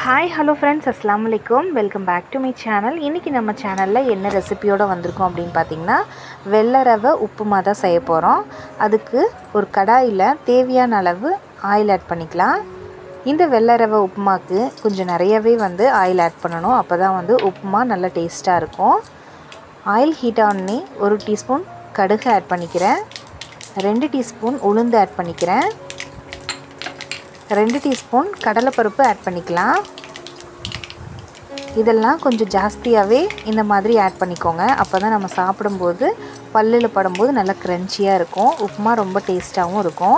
hi hello friends அஸ்லாம் வலைக்கும் welcome back to my channel இன்றைக்கி நம்ம சேனலில் என்ன ரெசிபியோடு வந்திருக்கோம் அப்படின்னு பார்த்தீங்கன்னா வெள்ளை ரவை உப்புமா தான் செய்ய போகிறோம் அதுக்கு ஒரு கடாயில் தேவையான அளவு ஆயில் ஆட் பண்ணிக்கலாம் இந்த வெள்ளை ரவை உப்புமாக்கு கொஞ்சம் நிறையவே வந்து ஆயில் ஆட் பண்ணணும் அப்போ தான் வந்து உப்புமா நல்லா டேஸ்ட்டாக இருக்கும் ஆயில் ஹீட் ஆனே ஒரு டீஸ்பூன் கடுகு ஆட் பண்ணிக்கிறேன் ரெண்டு டீஸ்பூன் உளுந்து ஆட் பண்ணிக்கிறேன் ரெண்டு டீஸ்பூன் கடலைப்பருப்பு ஆட் பண்ணிக்கலாம் இதெல்லாம் கொஞ்சம் ஜாஸ்தியாகவே இந்த மாதிரி ஆட் பண்ணிக்கோங்க அப்போ தான் நம்ம சாப்பிடும்போது பல்லில் படும்போது நல்லா க்ரன்ச்சியாக இருக்கும் உப்புமா ரொம்ப டேஸ்ட்டாகவும் இருக்கும்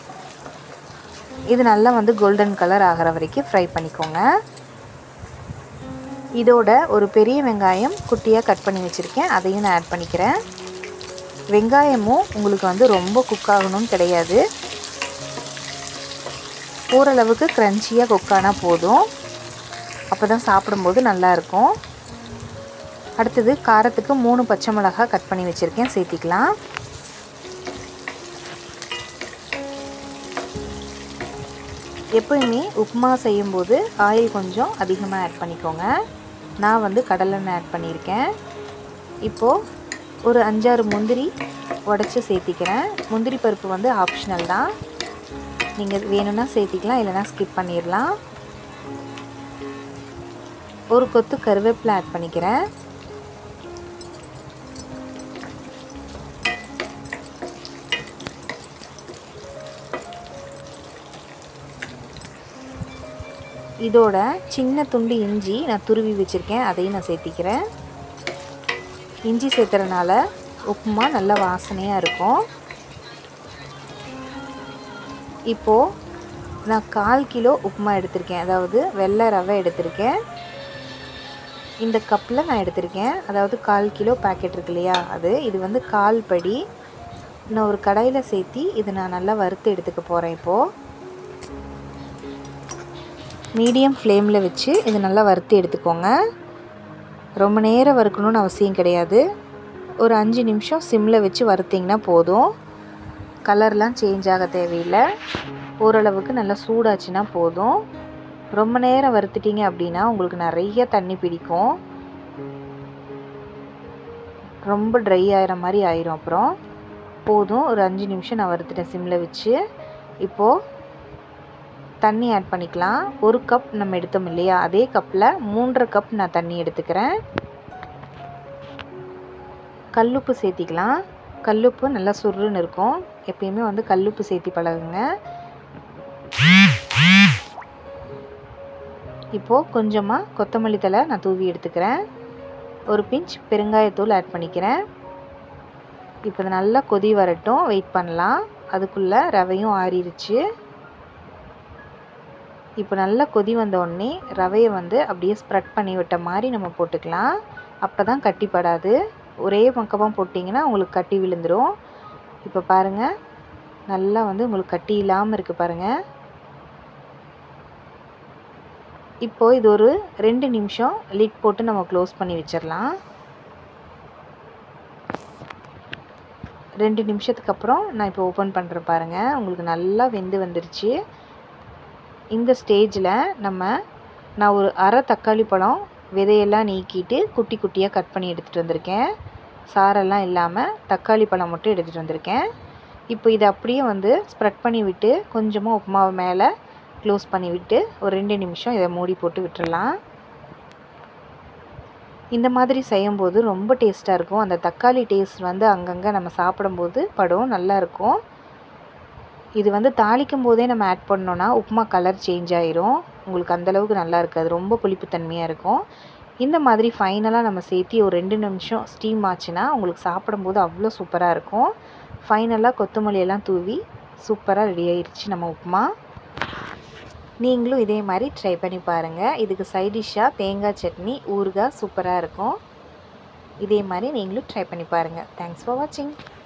இது நல்லா வந்து கோல்டன் கலர் ஆகிற வரைக்கும் ஃப்ரை பண்ணிக்கோங்க இதோட ஒரு பெரிய வெங்காயம் குட்டியாக கட் பண்ணி வச்சுருக்கேன் அதையும் நான் ஆட் பண்ணிக்கிறேன் வெங்காயமும் உங்களுக்கு வந்து ரொம்ப குக் ஆகணும்னு கிடையாது ஓரளவுக்கு க்ரன்ச்சியாக குக்கானா போதும் அப்போ தான் சாப்பிடும்போது நல்லாயிருக்கும் அடுத்தது காரத்துக்கு மூணு பச்சை மிளகா கட் பண்ணி வச்சுருக்கேன் சேர்த்திக்கலாம் எப்போயுமே உப்புமா செய்யும்போது ஆயில் கொஞ்சம் அதிகமாக ஆட் பண்ணிக்கோங்க நான் வந்து கடலெண்ணெய் ஆட் பண்ணியிருக்கேன் இப்போது ஒரு அஞ்சாறு முந்திரி உடச்சி சேர்த்திக்கிறேன் முந்திரி பருப்பு வந்து ஆப்ஷனல் தான் நீங்கள் வேணும்னா சேர்த்திக்கலாம் இல்லைனா ஸ்கிப் பண்ணிடலாம் ஒரு கொத்து கருவேப்பிலை ஆட் பண்ணிக்கிறேன் இதோட சின்ன துண்டு இஞ்சி நான் துருவி வச்சுருக்கேன் அதையும் நான் சேர்த்திக்கிறேன் இஞ்சி சேர்த்துறனால உப்புமா நல்ல வாசனையாக இருக்கும் இப்போது நான் கால் கிலோ உப்புமா எடுத்திருக்கேன் அதாவது வெள்ளை ரவை எடுத்திருக்கேன் இந்த கப்பில் நான் எடுத்திருக்கேன் அதாவது கால் கிலோ பேக்கெட் இருக்கு இல்லையா அது இது வந்து கால் படி நான் ஒரு கடாயில் சேர்த்தி இதை நான் நல்லா வறுத்து எடுத்துக்க போகிறேன் இப்போது மீடியம் ஃப்ளேமில் வச்சு இது நல்லா வறுத்து எடுத்துக்கோங்க ரொம்ப நேரம் வறுக்கணும்னு அவசியம் கிடையாது ஒரு அஞ்சு நிமிஷம் சிம்மில் வச்சு வறுத்திங்கன்னா போதும் கலர்லாம் சேஞ்ச் ஆக தேவையில்லை ஓரளவுக்கு நல்லா சூடாச்சுன்னா போதும் ரொம்ப நேரம் வறுத்துட்டிங்க அப்படின்னா உங்களுக்கு நிறைய தண்ணி பிடிக்கும் ரொம்ப ட்ரை ஆகிற மாதிரி ஆயிரும் அப்புறம் போதும் ஒரு அஞ்சு நிமிஷம் நான் வறுத்துட்டேன் சிம்மில் வச்சு இப்போது தண்ணி ஆட் பண்ணிக்கலாம் ஒரு கப் நம்ம எடுத்தோம் இல்லையா அதே கப்பில் மூன்றரை கப் நான் தண்ணி எடுத்துக்கிறேன் கல்லுப்பு சேர்த்திக்கலாம் கல்லுப்பு நல்லா சுருன்னு இருக்கும் எப்பயுமே வந்து கல்லுப்பு சேர்த்தி பழகுங்க இப்போது கொஞ்சமாக கொத்தமல்லி தலை நான் தூவி எடுத்துக்கிறேன் ஒரு பிஞ்ச் பெருங்காயத்தூள் ஆட் பண்ணிக்கிறேன் இப்போ இது நல்லா கொதி வரட்டும் வெயிட் பண்ணலாம் அதுக்குள்ளே ரவையும் ஆறிடுச்சு இப்போ நல்லா கொதி வந்த உடனே ரவையை வந்து அப்படியே ஸ்ப்ரெட் பண்ணி விட்ட மாதிரி நம்ம போட்டுக்கலாம் அப்போ தான் கட்டிப்படாது ஒரே பக்கமாக போட்டிங்கன்னா உங்களுக்கு கட்டி விழுந்துடும் இப்போ பாருங்கள் நல்லா வந்து உங்களுக்கு கட்டி இல்லாமல் இருக்குது பாருங்கள் இப்போது இது ஒரு ரெண்டு நிமிஷம் லிட் போட்டு நம்ம க்ளோஸ் பண்ணி வச்சிடலாம் ரெண்டு நிமிஷத்துக்கு அப்புறம் நான் இப்போ ஓப்பன் பண்ணுறேன் பாருங்கள் உங்களுக்கு நல்லா வெந்து வந்துருச்சு இந்த ஸ்டேஜில் நம்ம நான் ஒரு அரை தக்காளி பழம் விதையெல்லாம் நீக்கிட்டு குட்டி குட்டியாக கட் பண்ணி எடுத்துகிட்டு வந்திருக்கேன் சாரெல்லாம் இல்லாமல் தக்காளி பழம் மட்டும் எடுத்துகிட்டு வந்திருக்கேன் இப்போ இதை அப்படியே வந்து ஸ்ப்ரெட் பண்ணி விட்டு கொஞ்சமாக உப்புமாவை மேலே க்ளோஸ் பண்ணி விட்டு ஒரு ரெண்டு நிமிஷம் இதை மூடி போட்டு விட்டுறலாம் இந்த மாதிரி செய்யும்போது ரொம்ப டேஸ்ட்டாக இருக்கும் அந்த தக்காளி டேஸ்ட் வந்து அங்கங்கே நம்ம சாப்பிடும்போது படம் நல்லாயிருக்கும் இது வந்து தாளிக்கும் போதே நம்ம ஆட் பண்ணோன்னா உப்புமா கலர் சேஞ்ச் ஆயிரும் உங்களுக்கு அந்தளவுக்கு நல்லா இருக்காது ரொம்ப புளிப்புத்தன்மையாக இருக்கும் இந்த மாதிரி ஃபைனலாக நம்ம சேர்த்தி ஒரு ரெண்டு நிமிஷம் ஸ்டீம் ஆச்சுன்னா உங்களுக்கு சாப்பிடும்போது அவ்வளோ சூப்பராக இருக்கும் ஃபைனலாக கொத்தமல்லியெல்லாம் தூவி சூப்பராக ரெடி ஆயிடுச்சு நம்ம உப்புமா நீங்களும் இதே மாதிரி ட்ரை பண்ணி பாருங்கள் இதுக்கு சைடிஷ்ஷாக தேங்காய் சட்னி ஊறுகாய் சூப்பராக இருக்கும் இதே மாதிரி நீங்களும் ட்ரை பண்ணி பாருங்கள் தேங்க்ஸ் ஃபார் வாட்சிங்